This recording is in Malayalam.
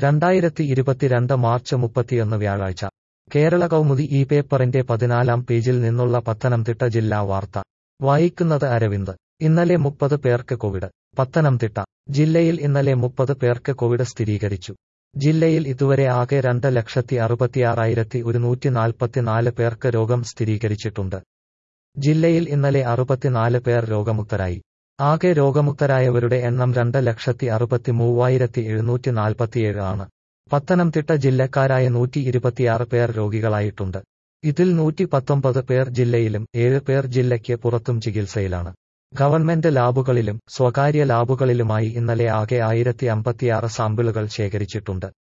രണ്ടായിരത്തി ഇരുപത്തിരണ്ട് മാർച്ച് മുപ്പത്തിയൊന്ന് വ്യാഴാഴ്ച കേരള കൗമുദി ഈ പേപ്പറിന്റെ പതിനാലാം പേജിൽ നിന്നുള്ള പത്തനംതിട്ട ജില്ലാ വാർത്ത വായിക്കുന്നത് അരവിന്ദ് ഇന്നലെ മുപ്പത് പേർക്ക് കോവിഡ് പത്തനംതിട്ട ജില്ലയിൽ ഇന്നലെ മുപ്പത് പേർക്ക് കോവിഡ് സ്ഥിരീകരിച്ചു ജില്ലയിൽ ഇതുവരെ ആകെ രണ്ട് ലക്ഷത്തി അറുപത്തിയാറായിരത്തി ഒരുന്നൂറ്റി നാൽപ്പത്തിനാല് പേർക്ക് രോഗം സ്ഥിരീകരിച്ചിട്ടുണ്ട് ജില്ലയിൽ ഇന്നലെ അറുപത്തിനാല് പേർ രോഗമുക്തരായി ആകെ രോഗമുക്തരായവരുടെ എണ്ണം രണ്ട് ലക്ഷത്തി അറുപത്തി മൂവായിരത്തി എഴുന്നൂറ്റി നാൽപ്പത്തിയേഴ് ആണ് പത്തനംതിട്ട ജില്ലക്കാരായ നൂറ്റി ഇരുപത്തിയാറ് പേർ രോഗികളായിട്ടുണ്ട് ഇതിൽ നൂറ്റി പത്തൊമ്പത് പേർ ജില്ലയിലും ഏഴ് പേർ ജില്ലയ്ക്ക് പുറത്തും ചികിത്സയിലാണ് ഗവൺമെന്റ് ലാബുകളിലും സ്വകാര്യ ലാബുകളിലുമായി ഇന്നലെ ആകെ ആയിരത്തി അമ്പത്തിയാറ് സാമ്പിളുകൾ ശേഖരിച്ചിട്ടുണ്ട്